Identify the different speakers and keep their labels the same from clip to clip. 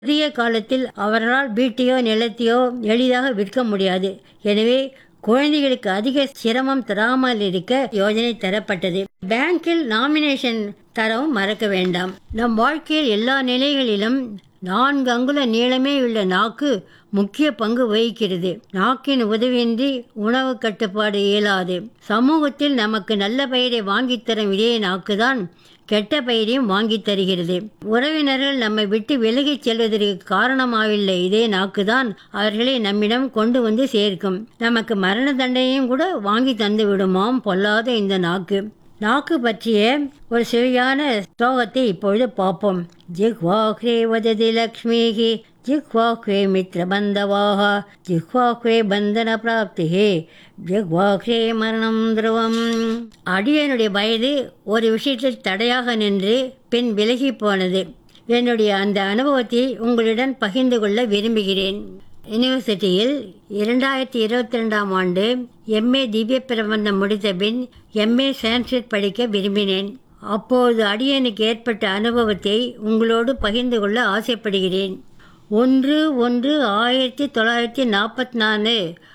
Speaker 1: குறுகிய காலத்தில் அவர்களால் வீட்டையோ நிலத்தையோ எளிதாக விற்க முடியாது எனவே குழந்தைகளுக்கு அதிக சிரமம் தராமல் இருக்க யோஜனை தரப்பட்டது பேங்கில் நாமினேஷன் தரவும் மறக்க வேண்டாம் நம் வாழ்க்கையில் எல்லா நிலைகளிலும் நான்கு அங்குல நீளமே உள்ள நாக்கு முக்கிய பங்கு வகிக்கிறது நாக்கின் உதவியின்றி உணவு கட்டுப்பாடு இயலாது சமூகத்தில் நமக்கு நல்ல பெயரை வாங்கித் தரும் இதே நாக்குதான் கெட்ட பெயரையும் வாங்கித் தருகிறது உறவினர்கள் நம்மை விட்டு விலகிச் செல்வதற்கு காரணமாயுள்ள இதே நாக்குதான் அவர்களை நம்மிடம் கொண்டு வந்து சேர்க்கும் நமக்கு மரண தண்டனையும் கூட வாங்கி தந்து விடுமாம் பொல்லாத இந்த நாக்கு நாக்கு பற்றிய ஒரு சுவையான ஸ்லோகத்தை இப்பொழுது பார்ப்போம் ஜிஹ்வாஹ்ரே வததி லக்ஷ்மிஹி ஜிஹ்வாஹ்ரே மித்ரபந்தவாக ஜிஹ்வாஹ்ரே பந்தன பிராப்திஹே ஜிஹ்வாஹ்ரே மரணம் துருவம் அடியனுடைய வயது ஒரு விஷயத்தில் தடையாக நின்று பின் விலகி போனது என்னுடைய அந்த அனுபவத்தை உங்களுடன் பகிர்ந்து கொள்ள விரும்புகிறேன் யூனிவர்சிட்டியில் இரண்டாயிரத்தி இருபத்தி ரெண்டாம் ஆண்டு எம்ஏ திவ்ய பிரபந்தம் முடித்த பின் எம்ஏ சான்ஸ்கிரிட் படிக்க விரும்பினேன் அப்போது அடியனுக்கு ஏற்பட்ட அனுபவத்தை உங்களோடு பகிர்ந்து கொள்ள ஆசைப்படுகிறேன் ஒன்று ஒன்று ஆயிரத்தி தொள்ளாயிரத்தி நாற்பத்தி நாலு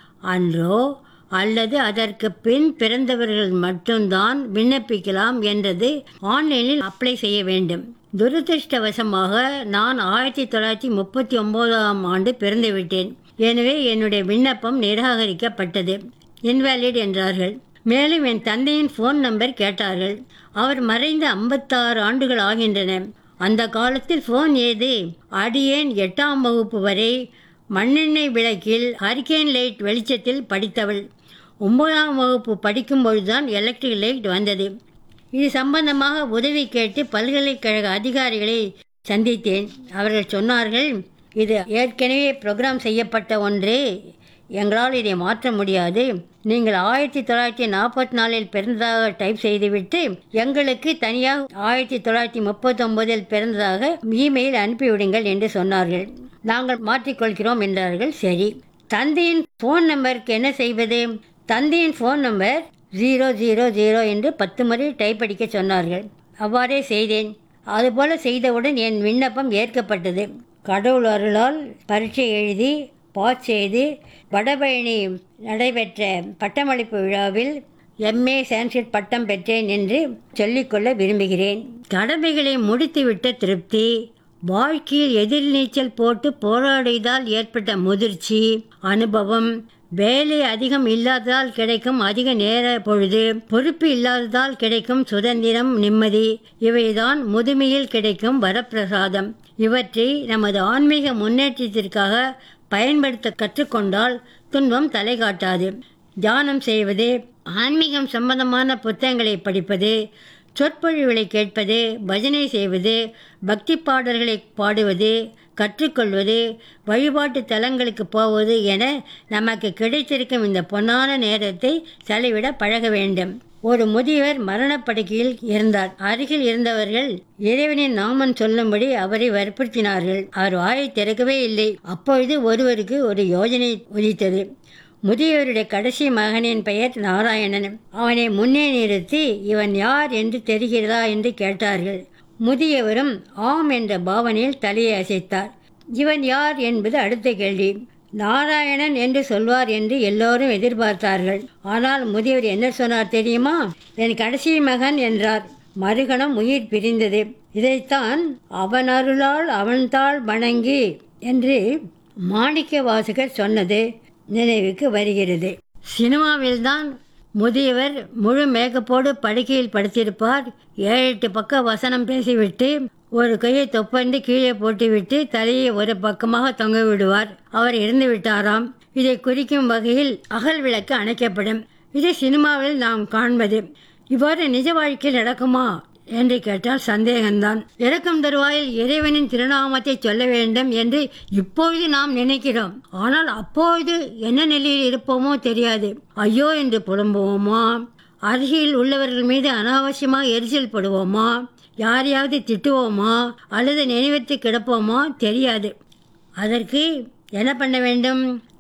Speaker 1: அன்றோ அல்லது அதற்கு பின் பிறந்தவர்கள் மட்டும்தான் விண்ணப்பிக்கலாம் என்றது ஆன்லைனில் அப்ளை செய்ய வேண்டும் துரதிருஷ்டவசமாக நான் ஆயிரத்தி தொள்ளாயிரத்தி முப்பத்தி ஒம்போதாம் ஆண்டு பிறந்துவிட்டேன் எனவே என்னுடைய விண்ணப்பம் நிராகரிக்கப்பட்டது இன்வாலிட் என்றார்கள் மேலும் என் தந்தையின் ஃபோன் நம்பர் கேட்டார்கள் அவர் மறைந்த ஐம்பத்தாறு ஆண்டுகள் ஆகின்றன அந்த காலத்தில் ஃபோன் ஏது அடியேன் எட்டாம் வகுப்பு வரை மண்ணெண்ணெய் விளக்கில் ஹரிக்கேன் லைட் வெளிச்சத்தில் படித்தவள் ஒன்பதாம் வகுப்பு படிக்கும்பொழுதுதான் எலக்ட்ரிக் லைட் வந்தது இது சம்பந்தமாக உதவி கேட்டு பல்கலைக்கழக அதிகாரிகளை சந்தித்தேன் அவர்கள் சொன்னார்கள் இது ஏற்கனவே ப்ரோக்ராம் செய்யப்பட்ட ஒன்று எங்களால் இதை மாற்ற முடியாது நீங்கள் ஆயிரத்தி தொள்ளாயிரத்தி நாற்பத்தி நாலில் பிறந்ததாக டைப் செய்துவிட்டு எங்களுக்கு தனியாக ஆயிரத்தி தொள்ளாயிரத்தி முப்பத்தொம்போதில் பிறந்ததாக இமெயில் அனுப்பிவிடுங்கள் என்று சொன்னார்கள் நாங்கள் மாற்றிக்கொள்கிறோம் என்றார்கள் சரி தந்தையின் ஃபோன் நம்பருக்கு என்ன செய்வது தந்தையின் phone number zero zero zero என்று பத்து முறை டைப் அடிக்க சொன்னார்கள் அவ்வாறே செய்தேன் அதுபோல செய்தவுடன் என் விண்ணப்பம் ஏற்கப்பட்டது கடவுள் அருளால் பரீட்சை எழுதி பாஸ் செய்து வடபழனி நடைபெற்ற பட்டமளிப்பு விழாவில் எம்ஏ சான்ஸ்கிரிட் பட்டம் பெற்றேன் என்று சொல்லிக்கொள்ள விரும்புகிறேன் கடமைகளை முடித்துவிட்ட திருப்தி வாழ்க்கையில் எதிர்நீச்சல் போட்டு போராடியதால் ஏற்பட்ட முதிர்ச்சி அனுபவம் வேலை அதிகம் இல்லாததால் கிடைக்கும் அதிக நேர பொழுது பொறுப்பு இல்லாததால் கிடைக்கும் சுதந்திரம் நிம்மதி இவைதான் முதுமையில் கிடைக்கும் வரப்பிரசாதம் இவற்றை நமது ஆன்மீக முன்னேற்றத்திற்காக பயன்படுத்த கற்றுக்கொண்டால் துன்பம் தலை காட்டாது தியானம் செய்வது ஆன்மீகம் சம்பந்தமான புத்தகங்களை படிப்பது சொற்பொழிவுகளை கேட்பது பஜனை செய்வது பக்தி பாடல்களை பாடுவது கற்றுக்கொள்வது வழிபாட்டு தலங்களுக்கு போவது என நமக்கு கிடைத்திருக்கும் இந்த பொன்னான நேரத்தை செலவிட பழக வேண்டும் ஒரு முதியவர் மரணப்படுக்கையில் இருந்தார் அருகில் இருந்தவர்கள் இறைவனின் நாமம் சொல்லும்படி அவரை வற்புறுத்தினார்கள் அவர் வாயை திறக்கவே இல்லை அப்பொழுது ஒருவருக்கு ஒரு யோஜனை உதித்தது முதியவருடைய கடைசி மகனின் பெயர் நாராயணன் அவனை முன்னே நிறுத்தி இவன் யார் என்று தெரிகிறதா என்று கேட்டார்கள் முதியவரும் ஆம் என்ற பாவனையில் தலையை அசைத்தார் இவன் யார் என்பது அடுத்த கேள்வி நாராயணன் என்று சொல்வார் என்று எல்லோரும் எதிர்பார்த்தார்கள் ஆனால் முதியவர் என்ன சொன்னார் தெரியுமா என் கடைசி மகன் என்றார் மறுகணம் உயிர் பிரிந்தது இதைத்தான் அவன் அருளால் அவன்தாள் வணங்கி என்று மாணிக்க வாசகர் சொன்னது நினைவுக்கு வருகிறது சினிமாவில்தான் முதியவர் முழு மேக்கப்போடு படுக்கையில் படுத்திருப்பார் ஏழு எட்டு பக்கம் வசனம் பேசிவிட்டு ஒரு கையை தொப்பந்து கீழே போட்டுவிட்டு தலையை ஒரு பக்கமாக தொங்க விடுவார் அவர் இறந்து விட்டாராம் இதை குறிக்கும் வகையில் அகல் விளக்கு அணைக்கப்படும் இது சினிமாவில் நாம் காண்பது இவ்வாறு நிஜ வாழ்க்கையில் நடக்குமா என்று கேட்டால் சந்தேகம்தான் இறக்கும் தருவாயில் இறைவனின் திருநாமத்தை சொல்ல வேண்டும் என்று இப்பொழுது நாம் நினைக்கிறோம் ஆனால் அப்பொழுது என்ன நிலையில் இருப்போமோ தெரியாது ஐயோ என்று புலம்புவோமா அருகில் உள்ளவர்கள் மீது அனாவசியமாக எரிச்சல் படுவோமா யாரையாவது திட்டுவோமா அல்லது நினைவித்து கிடப்போமா தெரியாது அதற்கு என்ன பண்ண வேண்டும்